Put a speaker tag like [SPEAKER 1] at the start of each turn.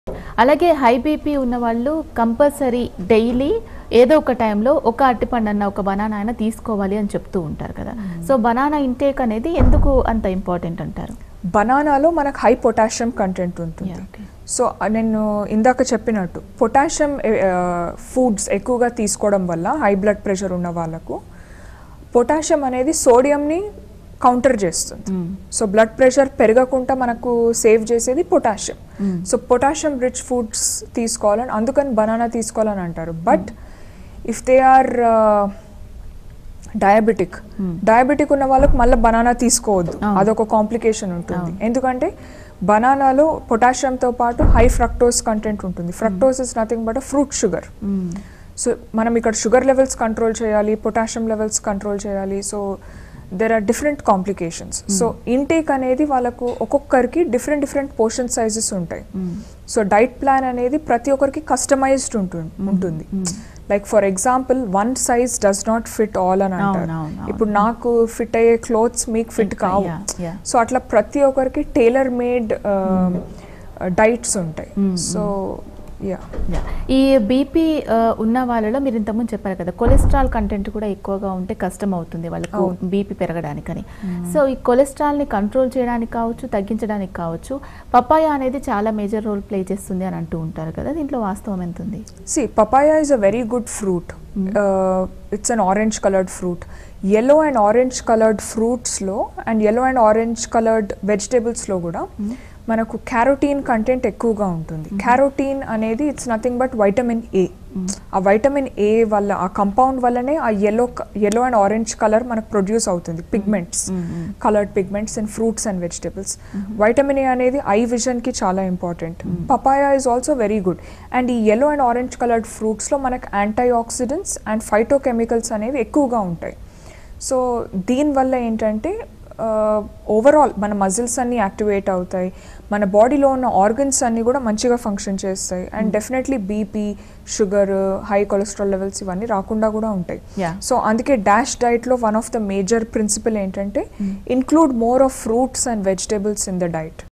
[SPEAKER 1] అలాగే high BP ఉన్న వాళ్ళు కంపల్సరీ డైలీ ఏదో ఒక టైంలో ఒక అరటిపండు అన్న ఒక బనానా అయినా తీసుకోవాలి అని చెప్తూ ఉంటారు కదా సో బనానా ఇంటేక్ అనేది ఎందుకు అంత ఇంపార్టెంట్ అంటారు
[SPEAKER 2] బనానాలో మనకు హై పొటాషియం కంటెంట్ ఉంటుంది
[SPEAKER 1] Yeah, okay.
[SPEAKER 2] సో నేను ఇందాక చెప్పినట్టు పొటాషియం ఫుడ్స్ ఎక్కువగా తీసుకోవడం వల్ల హై బ్లడ్ ప్రెషర్ ఉన్న వాళ్ళకు పొటాషియం అనేది సోడియంని కౌంటర్ చేస్తుంది సో బ్లడ్ ప్రెషర్ పెరగకుండా మనకు సేవ్ చేసేది potassium so potassium rich foods తీసుకోవాలని అందుకని బనానా తీసుకోవాలని అంటారు but if they are diabetic diabetic ఉన్న వాళ్ళకి మళ్ళీ బనానా తీసుకోవద్దు
[SPEAKER 1] అవును.
[SPEAKER 2] అదొక కాంప్లికేషన్ ఉంటుంది
[SPEAKER 1] అవును.
[SPEAKER 2] ఎందుకంటే బనానాలో పొటాషియంతో పాటు హై ఫ్రక్టోస్ కంటెంట్ ఉంటుంది fructose is nothing but fruit sugar so మనం ఇక్కడ షుగర్ లెవెల్స్ కంట్రోల్ చేయాలి పొటాషియం లెవెల్స్ కంట్రోల్ చేయాలి so there are different complications so intake అనేది వాళ్ళకు ఒక్కొక్కరికి డిఫరెంట్ డిఫరెంట్ పోర్షన్ సైజెస్ ఉంటాయి సో డైట్ ప్లాన్ అనేది ప్రతి ఒక్కరికి కస్టమైజ్డ్ ఉంటుంది ఉంటుంది like for example one size does not fit all అని అంటారు
[SPEAKER 1] అవును, అవును, అవును.
[SPEAKER 2] ఇప్పుడు నాకు ఫిట్ అయ్యే క్లోత్స్ మీకు ఫిట్ కావు
[SPEAKER 1] Yeah, yeah.
[SPEAKER 2] సో అట్లా ప్రతి ఒక్కరికి టైలర్ మేడ్ డైట్స్ ఉంటాయి సో యా
[SPEAKER 1] Yeah. ఈ బీపీ ఉన్న వాళ్ళలో మీరు ఇంతకుముందు చెప్పారు కదా కొలెస్ట్రాల్ కంటెంట్ కూడా ఎక్కువగా ఉంటే కష్టం అవుతుంది వాళ్ళకు
[SPEAKER 2] అవును.
[SPEAKER 1] బీపీ పెరగడానికని సో ఈ కొలెస్ట్రాల్ని కంట్రోల్ చేయడానికి కావచ్చు తగ్గించడానికి కావచ్చు పపాయ అనేది చాలా మేజర్ రోల్ ప్లే చేస్తుంది అని అంటూ ఉంటారు కదా దీంట్లో వాస్తవం ఎంత ఉంది
[SPEAKER 2] See, papaya is a very good fruit. Uh, it's an orange colored fruit. Yellow and orange colored fruits లో and yellow and orange colored vegetables లో కూడా మనకు క్యారోటీన్ కంటెంట్ ఎక్కువగా ఉంటుంది క్యారోటీన్ అనేది it's nothing but vitamin A ఆ vitamin A వల్ల ఆ కంపౌండ్ వల్లనే ఆ yellow yellow and orange colour మనకు ప్రొడ్యూస్ అవుతుంది pigments coloured pigments in fruits and vegetables vitamin A అనేది ఐ విజన్కి చాలా important papaya is also very good and ఈ ఎల్లో అండ్ ఆరెంజ్ కలర్డ్ ఫ్రూట్స్లో మనకు యాంటీ ఆక్సిడెంట్స్ అండ్ ఫైటోకెమికల్స్ అనేవి ఎక్కువగా ఉంటాయి సో దీనివల్ల ఏంటంటే ఓవరాల్ మన మజిల్స్ అన్నీ యాక్టివేట్ అవుతాయి మన బాడీలో ఉన్న ఆర్గన్స్ అన్నీ కూడా మంచిగా ఫంక్షన్ చేస్తాయి and definitely BP sugar high cholesterol levels ఇవన్నీ రాకుండా కూడా ఉంటాయి
[SPEAKER 1] Yeah.
[SPEAKER 2] సో అందుకే డాష్ డైట్లో one of the major principle ఏంటంటే include more of fruits and vegetables in the diet